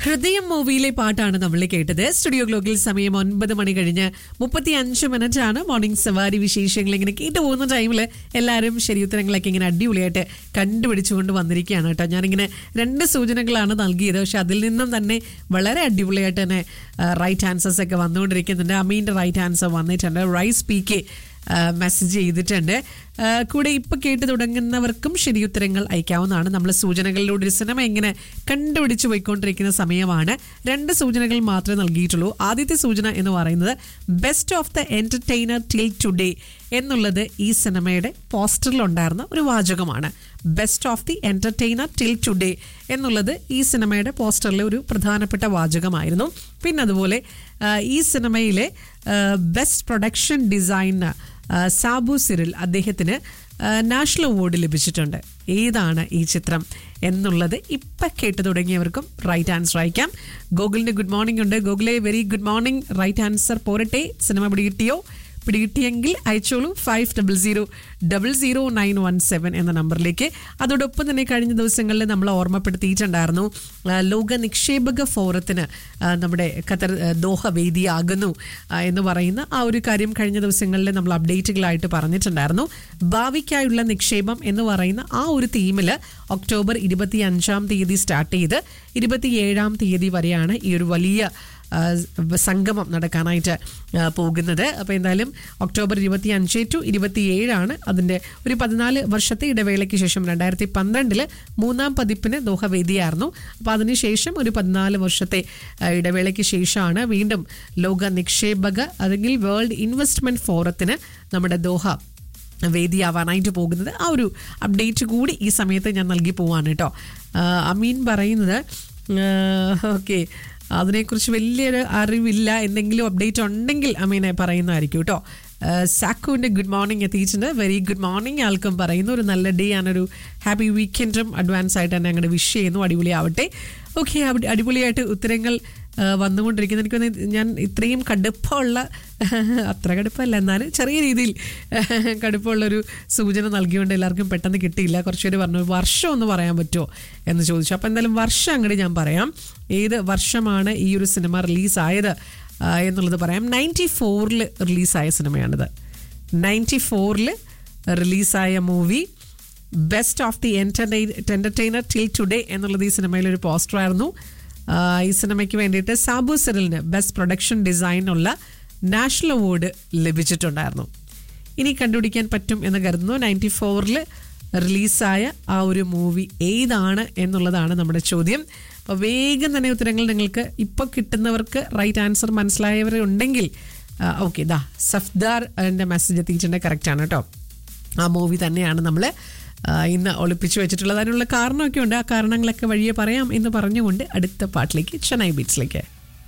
ഹൃദയം മൂവിയിലെ പാട്ടാണ് നമ്മൾ കേട്ടത് സ്റ്റുഡിയോ ഗ്ലോക്കിൽ സമയം ഒൻപത് മണി കഴിഞ്ഞ് മുപ്പത്തി അഞ്ച് മിനിറ്റ് ആണ് മോർണിംഗ് സവാരി വിശേഷങ്ങൾ ഇങ്ങനെ കേട്ടു പോകുന്ന ടൈമിൽ എല്ലാവരും ശരിയുത്തരങ്ങളൊക്കെ ഇങ്ങനെ അടിപൊളിയായിട്ട് കണ്ടുപിടിച്ചുകൊണ്ട് വന്നിരിക്കുകയാണ് കേട്ടോ ഞാനിങ്ങനെ രണ്ട് സൂചനകളാണ് നൽകിയത് പക്ഷെ അതിൽ നിന്നും തന്നെ വളരെ അടിപൊളിയായിട്ട് തന്നെ റൈറ്റ് ആൻസേഴ്സ് ഒക്കെ വന്നുകൊണ്ടിരിക്കുന്നുണ്ട് അമീൻ്റെ റൈറ്റ് ആൻസർ വന്നിട്ടുണ്ട് റൈസ് പി കെ മെസ്സേജ് ചെയ്തിട്ടുണ്ട് ആ, കൂടെ ഇപ്പൊ കേട്ട് തുടങ്ങുന്നവർക്കും ശരിയുത്തരങ്ങൾ അയക്കാവുന്നതാണ് നമ്മൾ സൂചനകളിലൂടെ ഒരു സിനിമ ഇങ്ങനെ കണ്ടുപിടിച്ച് പോയിക്കൊണ്ടിരിക്കുന്ന സമയമാണ് രണ്ട് സൂചനകൾ മാത്രമേ നൽകിയിട്ടുള്ളൂ ആദ്യത്തെ സൂചന എന്ന് പറയുന്നത് best of the entertainer till today എന്നുള്ളത് ഈ സിനിമയുടെ പോസ്റ്ററിലുണ്ടായിരുന്ന ഒരു വാചകമാണ് best of the entertainer till today എന്നുള്ളത് ഈ സിനിമയുടെ പോസ്റ്ററിലെ ഒരു പ്രധാനപ്പെട്ട വാചകമായിരുന്നു പിന്നെ അതുപോലെ ആ, ഈ സിനിമയിലെ best production designer Sabu Cyril അദ്ദേഹത്തിന് ആ, നാഷണൽ അവാർഡ് ലഭിച്ചിട്ടുണ്ട് ഏതാണ് ഈ ചിത്രം എന്നുള്ളത് ഇപ്പം കേട്ട് തുടങ്ങിയവർക്കും റൈറ്റ് ആൻസർ അയക്കാം ഗൂഗിളിൻ്റെ ഗുഡ് മോർണിംഗ് ഉണ്ട് ഗൂഗിളെ very good morning right answer പോരട്ടെ സിനിമ പിടികിട്ടിയോ പിടികിട്ടിയെങ്കിൽ അയച്ചോളൂ five double zero double zero nine one seven എന്ന നമ്പറിലേക്ക് അതോടൊപ്പം തന്നെ കഴിഞ്ഞ ദിവസങ്ങളിൽ നമ്മൾ ഓർമ്മപ്പെടുത്തിയിട്ടുണ്ടായിരുന്നു ആ, ലോക നിക്ഷേപക ഫോറത്തിന് ആ, നമ്മുടെ ഖത്തർ ആ, ദോഹ വേദിയാകുന്നു ആ, എന്ന് പറയുന്ന ആ ഒരു കാര്യം കഴിഞ്ഞ ദിവസങ്ങളിൽ നമ്മൾ അപ്ഡേറ്റുകളായിട്ട് പറഞ്ഞിട്ടുണ്ടായിരുന്നു ഭാവിക്കായുള്ള നിക്ഷേപം എന്ന് പറയുന്ന ആ ഒരു തീമിൽ ഒക്ടോബർ ഇരുപത്തി അഞ്ചാം തീയതി സ്റ്റാർട്ട് ചെയ്ത് ഇരുപത്തിയേഴാം തീയതി വരെയാണ് ഈ ഒരു വലിയ ആ, സംഗമം നടക്കാനായിട്ട് ആ, പോകുന്നത് അപ്പോൾ എന്തായാലും ഒക്ടോബർ ഇരുപത്തി അഞ്ച് ടു ഇരുപത്തിയേഴാണ് അതിൻ്റെ ഒരു പതിനാല് വർഷത്തെ ഇടവേളയ്ക്ക് ശേഷം രണ്ടായിരത്തി പന്ത്രണ്ടില് മൂന്നാം പതിപ്പിന് ദോഹ വേദിയായിരുന്നു അപ്പോൾ അതിനുശേഷം ഒരു പതിനാല് വർഷത്തെ ആ, ഇടവേളയ്ക്ക് ശേഷമാണ് വീണ്ടും ലോക നിക്ഷേപക അല്ലെങ്കിൽ വേൾഡ് ഇൻവെസ്റ്റ്മെന്റ് ഫോറത്തിന് നമ്മുടെ ദോഹ വേദിയാവാനായിട്ട് പോകുന്നത് ആ ഒരു അപ്ഡേറ്റ് കൂടി ഈ സമയത്ത് ഞാൻ നൽകി പോവാണ് കേട്ടോ ആ, അമീൻ പറയുന്നത് ഓക്കെ അതിനെക്കുറിച്ച് വലിയൊരു അറിവില്ല എന്തെങ്കിലും അപ്ഡേറ്റ് ഉണ്ടെങ്കിൽ അമീനെ പറയുന്നതായിരിക്കും കേട്ടോ സാക്കുവിൻ്റെ ഗുഡ് മോർണിംഗ് എത്തിയിട്ടുണ്ട് വെരി ഗുഡ് മോർണിംഗ് ആൾക്കും പറയുന്നു ഒരു നല്ല ഡേ ആണൊരു ഹാപ്പി വീക്കെൻഡും അഡ്വാൻസ് ആയിട്ട് തന്നെ അങ്ങോട്ട് വിഷ് ചെയ്യുന്നു അടിപൊളിയാവട്ടെ ഓക്കെ അടിപൊളിയായിട്ട് ഉത്തരങ്ങൾ ആ, വന്നുകൊണ്ടിരിക്കുന്നത് എനിക്ക് തോന്നുന്നു ഞാൻ ഇത്രയും കടുപ്പമുള്ള അത്ര കടുപ്പമല്ല എന്നാലും ചെറിയ രീതിയിൽ കടുപ്പമുള്ളൊരു സൂചന നൽകിയോണ്ട് എല്ലാവർക്കും പെട്ടെന്ന് കിട്ടിയില്ല കുറച്ചുപേര് പറഞ്ഞു വർഷം ഒന്ന് പറയാൻ പറ്റുമോ എന്ന് ചോദിച്ചു അപ്പോൾ എന്തായാലും വർഷം അങ്ങോട്ട് ഞാൻ പറയാം ഏത് വർഷമാണ് ഈ ഒരു സിനിമ റിലീസായത് ആ, എന്നുള്ളത് പറയാം നയൻറ്റി ഫോറിൽ റിലീസായ സിനിമയാണിത് നയൻറ്റി ഫോറിൽ റിലീസായ movie best of the entertainer till today എന്നുള്ളത് ഈ സിനിമയിലെ ഒരു പോസ്റ്ററായിരുന്നു ആ, ഈ സിനിമയ്ക്ക് വേണ്ടിയിട്ട് സാബു സെറിലിന് ബെസ്റ്റ് പ്രൊഡക്ഷൻ ഡിസൈനുള്ള നാഷണൽ അവാർഡ് ലഭിച്ചിട്ടുണ്ടായിരുന്നു ഇനി കണ്ടുപിടിക്കാൻ പറ്റും എന്ന് കരുതുന്നു നയൻറ്റി ഫോറിൽ റിലീസായ ആ ഒരു മൂവി ഏതാണ് എന്നുള്ളതാണ് നമ്മുടെ ചോദ്യം അപ്പോൾ വേഗം തന്നെ ഉത്തരങ്ങൾ നിങ്ങൾക്ക് ഇപ്പോൾ കിട്ടുന്നവർക്ക് റൈറ്റ് ആൻസർ മനസ്സിലായവരുണ്ടെങ്കിൽ ഓക്കെ ദാ സഫ്ദാർ എൻ്റെ മെസ്സേജ് എത്തിയിട്ടുണ്ട് കറക്റ്റാണ് കേട്ടോ ആ മൂവി തന്നെയാണ് നമ്മൾ ഇന്ന് ഒളിപ്പിച്ചു വെച്ചിട്ടുള്ളത് അതിനുള്ള കാരണമൊക്കെ ഉണ്ട് ആ കാരണങ്ങളൊക്കെ വഴിയെ പറയാം എന്ന് പറഞ്ഞുകൊണ്ട് അടുത്ത പാട്ടിലേക്ക് ചെന്നൈ ബീച്ചിലേക്ക്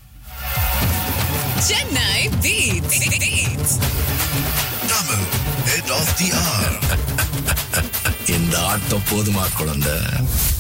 Chennai Beats. Beats. Tamil, head of the hour. இந்த ஆட்டம் போதுமா குழந்தை